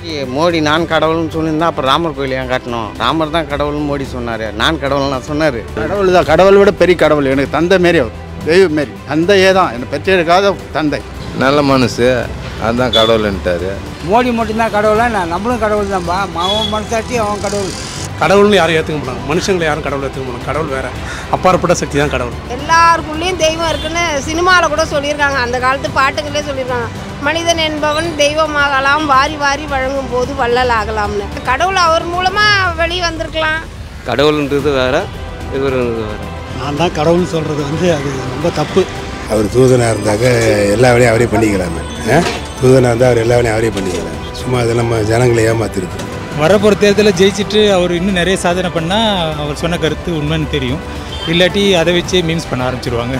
மோடி நான் கடவுள்னு சொல்லியிருந்தா அப்போ ராமர் கோயில் ஏன் காட்டணும் ராமர் தான் கடவுள்னு மோடி சொன்னார் நான் கடவுள் நான் சொன்னார் கடவுள் தான் கடவுளை விட பெரிய கடவுள் எனக்கு தந்தை மாரி அவர் தெய்வம் மாரி தந்தையே தான் என்னை பெற்றெடுக்காத தந்தை நல்ல மனசு அதான் கடவுள்ன்ட்டாரு மோடி மட்டும்தான் கடவுளா நான் நம்மளும் கடவுள் தான்ப்பா அவன் மனசாட்சி அவன் கடவுள் கடவுள்னு யாரும் ஏற்றுக்க மாட்டாங்க மனுஷங்களை யாரும் கடவுள் ஏற்றுக்க மாட்டாங்க கடவுள் வேற அப்பாற்பட்ட சக்தி தான் கடவுள் எல்லாருக்குள்ளேயும் தெய்வம் இருக்குன்னு சினிமாவில் கூட சொல்லியிருக்காங்க அந்த காலத்து பாட்டுகளே சொல்லியிருக்காங்க மனிதன் என்பவன் தெய்வமாகலாம் வாரி வாரி வழங்கும் போது வள்ளல் ஆகலாம்னு கடவுள் அவர் மூலமாக வெளியே வந்திருக்கலாம் கடவுள்ன்றது வேற இவருன்றது வேற நான் தான் கடவுள்னு சொல்கிறது வந்து அது ரொம்ப தப்பு அவர் தூதனாக இருந்தாக்க எல்லா வேலையும் அவரே பண்ணிக்கலாமே ஆ? தூதனாக இருந்தால் அவர் எல்லா வேலையும் அவரே பண்ணிக்கலாம் சும்மா அது நம்ம ஜனங்களை ஏமாத்திருக்கு வரப்போகிற தேர்தலில் ஜெயிச்சுட்டு அவர் இன்னும் நிறைய சாதனை பண்ணால் அவர் சொன்ன கருத்து உண்மைன்னு தெரியும் இல்லாட்டி அதை வச்சே மீம்ஸ் பண்ண ஆரம்பிச்சிருவாங்க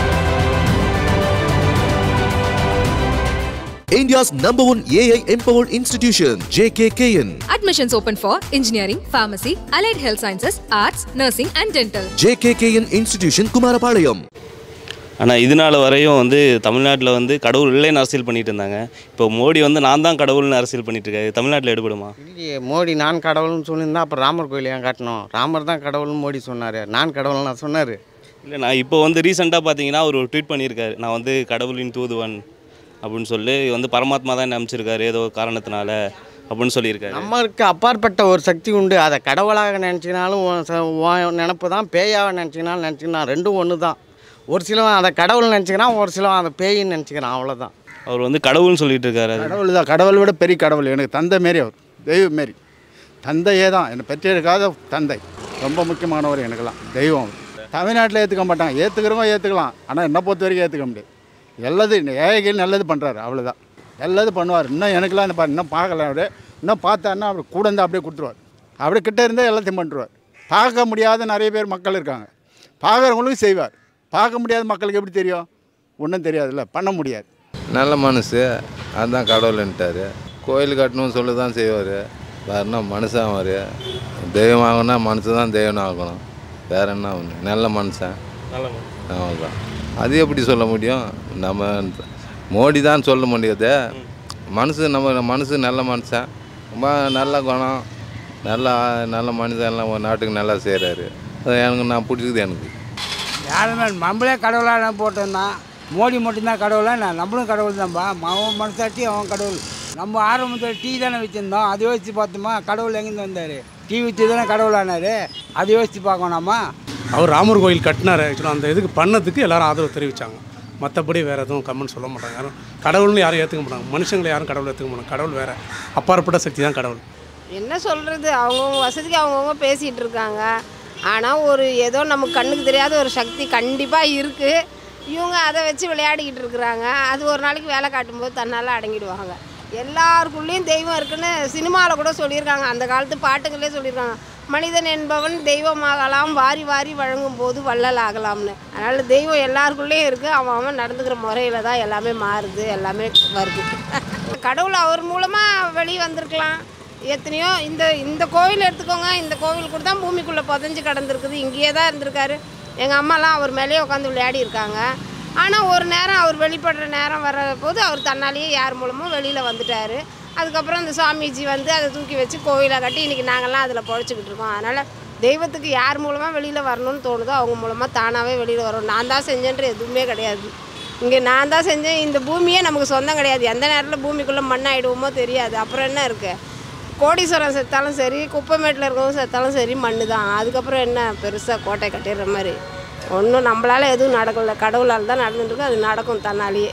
India's number one AI empowered institution, JKKN. Admissions open for engineering, pharmacy, allied health sciences, arts, nursing and dental. JKKN Institution, Kumarapalayam. ஆனால் இதனால வரையும் வந்து தமிழ்நாட்டில் வந்து கடவுள் இல்லைன்னு அரசியல் பண்ணிட்டு இருந்தாங்க இப்போ மோடி வந்து நான் தான் கடவுள்னு அரசியல் பண்ணிட்டு இருக்காரு தமிழ்நாட்டில் எடுபடுமா இல்லையே மோடி நான் கடவுள்னு சொல்லியிருந்தா அப்போ ராமர் கோயில் ஏன் காட்டணும் ராமர் தான் கடவுள்னு மோடி சொன்னார் நான் கடவுள் நான் சொன்னார் இல்லை நான் இப்போ வந்து ரீசெண்டாக பார்த்தீங்கன்னா அவர் ஒரு ட்வீட் பண்ணியிருக்காரு நான் வந்து கடவுளின் தூதுவன் அப்படின்னு சொல்லி வந்து பரமாத்மா தான் என்னை அமைச்சிருக்காரு ஏதோ காரணத்தினால அப்படின்னு சொல்லியிருக்காரு நம்மளுக்கு அப்பாற்பட்ட ஒரு சக்தி உண்டு அதை கடவுளாக நினச்சினாலும் நினப்பு தான் பேயாக நினச்சினாலும் நினச்சிக்கலாம் ரெண்டும் ஒன்று தான் ஒரு சிலவன் அதை கடவுள் நினச்சிக்கிறான் ஒரு சிலவன் அதை பேயின்னு நினச்சிக்கிறான் அவ்வளோதான் அவர் வந்து கடவுள்னு சொல்லிட்டு இருக்காரு அது. கடவுள் தான் கடவுளை விட பெரிய கடவுள் எனக்கு தந்தை மாரி அவர் தெய்வம் மாரி தந்தையே தான் என்னை பெற்றெடுக்காத தந்தை ரொம்ப முக்கியமானவர் எனக்கெல்லாம் தெய்வம் அவர். தமிழ்நாட்டில் ஏற்றுக்க மாட்டாங்க ஏற்றுக்கிறவங்க ஏற்றுக்கலாம் ஆனால் என்னை பொறுத்த வரைக்கும் ஏற்றுக்க முடியாது எல்லாது ஏழைகள் நல்லது பண்ணுறாரு அவ்வளோதான் நல்லது பண்ணுவார் இன்னும் எனக்கெல்லாம் இந்த பா- இன்னும் பார்க்கல அவரு இன்னும் பார்த்தாருன்னா அவர் கூட இருந்து அப்படியே கொடுத்துருவார் அப்படியே கிட்ட இருந்தால் எல்லாத்தையும் பண்ணுறார் பார்க்க முடியாத நிறைய பேர் மக்கள் இருக்காங்க பார்க்குறவங்களுக்கு செய்வார் பார்க்க முடியாத மக்களுக்கு எப்படி தெரியும் ஒன்றும் தெரியாதுல்ல பண்ண முடியாது நல்ல மனசு அதான் கடவுள்ன்ட்டாரு கோயில் கட்டணும்னு சொல்லி தான் செய்வார் வேற என்ன மனுஷன் அவர் தெய்வம் ஆகணும்னா மனுஷன் தான் தெய்வம் ஆகணும் வேற என்ன ஒன்று நல்ல மனுஷன் அவ்வளோதான் அது எப்படி சொல்ல முடியும் நம்ம மோடி தான் சொல்ல முடியாது மனசு நம்ம மனசு நல்ல மனுஷன் ரொம்ப நல்ல குணம் நல்ல நல்ல மனுஷன் எல்லாம் ஒரு நாட்டுக்கு நல்லா செய்கிறாரு அது எனக்கு நான் பிடிச்சிக்குது எனக்கு யாருமே நம்மளே கடவுளாக போட்டிருந்தான் மோடி மட்டும்தான் கடவுளா நான் நம்மளும் கடவுள் தான்ப்பா அவன் மனசாட்சி அவன் கடவுள் நம்ம ஆரம்பத்தில் டீ தானே வச்சுருந்தோம் அதை யோசித்து பார்த்தோமா கடவுள் எங்கேருந்து வந்தார் டீ வச்சு தானே கடவுளானார் அதை யோசித்து பார்க்கணுமா அவர் ராமர் கோயில் கட்டினார் ஆக்சுவலாக அந்த இதுக்கு பண்ணதுக்கு எல்லாரும் ஆதரவு தெரிவித்தாங்க மற்றபடி வேறு எதுவும் கமெண்ட் சொல்ல மாட்டாங்க யாரும் கடவுள்னு யாரும் ஏற்றுக்க மாட்டாங்க மனுஷங்களை யாரும் கடவுள் ஏற்றுக்க மாட்டாங்க கடவுள் வேற அப்பாற்பட்ட சக்தி தான் கடவுள் என்ன சொல்கிறது அவங்கவுங்க வசதிக்கு அவங்கவுங்க பேசிகிட்டு இருக்காங்க ஆனால் ஒரு ஏதோ நமக்கு கண்ணுக்கு தெரியாத ஒரு சக்தி கண்டிப்பாக இருக்குது இவங்க அதை வச்சு விளையாடிக்கிட்டு இருக்கிறாங்க அது ஒரு நாளைக்கு வேலை காட்டும்போது தன்னால் அடங்கிடுவாங்க எல்லாருக்குள்ளேயும் தெய்வம் இருக்குன்னு சினிமாவில் கூட சொல்லியிருக்காங்க அந்த காலத்து பாட்டுங்களே சொல்லியிருக்காங்க மனிதன் என்பவன் தெய்வமாகலாம் வாரி வாரி வழங்கும் போது வள்ளல் ஆகலாம்னு அதனால் தெய்வம் எல்லாருக்குள்ளேயும் இருக்குது அவன் அவன் நடந்துக்கிற முறையில் தான் எல்லாமே மாறுது எல்லாமே வருது கடவுள் அவர் மூலமாக வெளியே வந்திருக்கலாம் எத்தனையோ இந்த இந்த கோவில் எடுத்துக்கோங்க இந்த கோவில் கூட தான் பூமிக்குள்ளே புதஞ்சு கிடந்திருக்குது இங்கேயே தான் இருந்திருக்காரு எங்கள் அம்மாலாம் அவர் மேலேயே உட்காந்து விளையாடி இருக்காங்க ஆனால் ஒரு நேரம் அவர் வெளிப்படுற நேரம் வர போது அவர் தன்னாலேயே யார் மூலமும் வெளியில் வந்துட்டார் அதுக்கப்புறம் இந்த சுவாமிஜி வந்து அதை தூக்கி வச்சு கோவிலை கட்டி இன்றைக்கி நாங்கள்லாம் அதில் பொழைச்சிக்கிட்டு இருக்கோம் அதனால் தெய்வத்துக்கு யார் மூலமாக வெளியில் வரணும்னு தோணுதோ அவங்க மூலமாக தானாகவே வெளியில் வரும் நான் தான் செஞ்சேன்ற எதுவுமே கிடையாது இங்கே நான் தான் செஞ்சேன் இந்த பூமியே நமக்கு சொந்தம் கிடையாது எந்த நேரத்தில் பூமிக்குள்ளே மண்ணாயிடுவோமோ தெரியாது அப்புறம் என்ன இருக்குது கோடீஸ்வரன் செத்தாலும் சரி குப்பைமேட்டில் இருக்கவங்க செத்தாலும் சரி மண்ணு தான் அதுக்கப்புறம் என்ன பெருசாக கோட்டை கட்டிடுற மாதிரி ஒன்றும் நம்மளால் எதுவும் நடக்கல கடவுளால் தான் நடந்துட்டு இருக்கு அது நடக்கும் தன்னாலேயே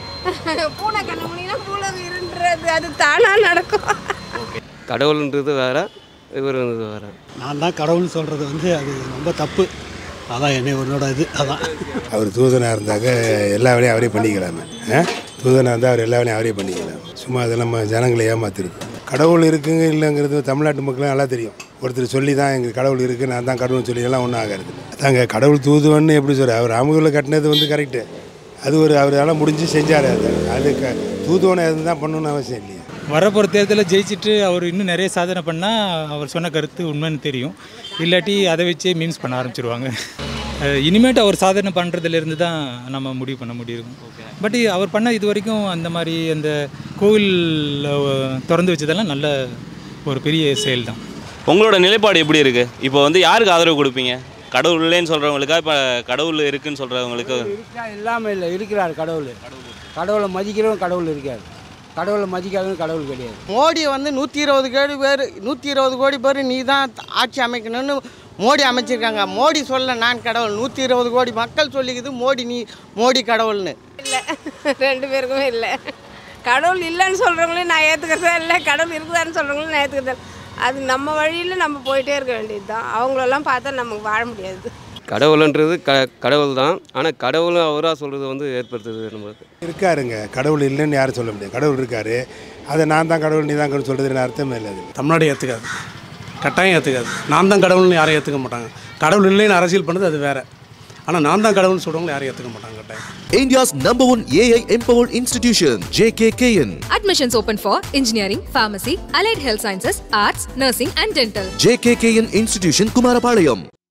பூனை கண்ணு முடினா பூலகம் இருன்றது அது தானாக நடக்கும் கடவுள்ன்றது வேற இவருன்றது வேற நான் தான் கடவுள்னு சொல்கிறது வந்து அது ரொம்ப தப்பு அதான் என்னை உன்னோட இது அதான் அவர் தூதனாக இருந்தாக்க எல்லா வேலையும் அவரே பண்ணிக்கலாமே ஆ? தூதனாக இருந்தால் அவர் எல்லா வேலையும் அவரே பண்ணிக்கலாம் சும்மா அது நம்ம ஜனங்களை ஏமாத்திருக்கு கடவுள் இருக்குங்க இல்லைங்கிறது தமிழ்நாட்டு மக்களும் நல்லா தெரியும் ஒருத்தர் சொல்லி தான் எங்கள் கடவுள் இருக்குது நான் தான் கடவுள்னு சொல்லி எல்லாம் ஒன்றும் ஆகாது அதாங்க கடவுள் தூதுவன்னு எப்படி சொல்ற அவர் ராமகூரில் கட்டினது வந்து கரெக்டு அது ஒரு அவரால் முடிஞ்சு செஞ்சார் அது அது க தூதுவனை எதுவும் தான் பண்ணணும்னு அவசியம் இல்லையா வரப்போகிற தேர்தலில் ஜெயிச்சுட்டு அவர் இன்னும் நிறைய சாதனை பண்ணால் அவர் சொன்ன கருத்து உண்மைன்னு தெரியும் இல்லாட்டி அதை வச்சே மீம்ஸ் பண்ண ஆரம்பிச்சிருவாங்க அஹ், இனிமேட்டு அவர் சாதனை பண்ணுறதுலேருந்து தான் நம்ம முடிவு பண்ண முடியும் பட் அவர் பண்ண இது வரைக்கும் அந்த மாதிரி அந்த கோவில் அஹ், திறந்து வச்சதெல்லாம் நல்ல ஒரு பெரிய செயல் தான் உங்களோட நிலைப்பாடு எப்படி இருக்குது இப்போ வந்து யாருக்கு ஆதரவு கொடுப்பீங்க கடவுள் இல்லைன்னு சொல்கிறவங்களுக்கா இப்போ கடவுள் இருக்குன்னு சொல்கிறவங்களுக்கு இருக்கா இல்லாமல் இல்லை இருக்கிறார் கடவுள் கடவுளை மதிக்கிறவன் கடவுள் இருக்கார் கடவுளை மதிக்காதவன் கடவுள் கிடையாது மோடி வந்து நூற்றி இருபது கோடி பேர் நூற்றி இருபது கோடி பேர் நீ தான் ஆட்சி அமைக்கணும்னு மோடி அமைச்சிருக்காங்க மோடி சொல்ல நான் கடவுள் நூற்றி இருபது கோடி மக்கள் சொல்லிக்குது மோடி நீ மோடி கடவுள்னு இல்லை ரெண்டு பேருக்குமே இல்லை கடவுள் இல்லைன்னு சொல்கிறவங்களையும் நான் ஏற்றுக்கிறதா இல்லை கடவுள் இருக்குதான்னு சொல்கிறவங்களையும் நான் ஏற்றுக்கிறதா இல்லை. அது நம்ம வழியில் நம்ம போயிட்டே இருக்க வேண்டியது தான் அவங்களெல்லாம் பார்த்தா நமக்கு வாழ முடியாது கடவுள்ன்றது க கடவுள் தான் ஆனால் கடவுளும் அவராக சொல்கிறது வந்து ஏற்படுத்துது நம்மளுக்கு இருக்காருங்க கடவுள் இல்லைன்னு யாரும் சொல்ல முடியாது கடவுள் இருக்காரு அதை நான் தான் கடவுள் நீ தான் கடவுள் சொல்கிறது அர்த்தமே இல்லை அது தமிழ்நாடு ஏற்றுக்காது கட்டாயம் ஏற்றுக்காது நான் தான் கடவுள்னு யாரும் ஏற்றுக்க மாட்டாங்க கடவுள் இல்லைன்னு அரசியல் பண்ணுறது அது வேற ஆனால் நான் தான் கடவுள்னு சொல்கிறவங்க யாரும் ஏற்றுக்க மாட்டாங்க கட்டாயம் India's number one AI empowered institution, JKKN. Admissions open for engineering, pharmacy, allied health sciences, arts, nursing, and dental. JKKN Institution, Kumarapalayam.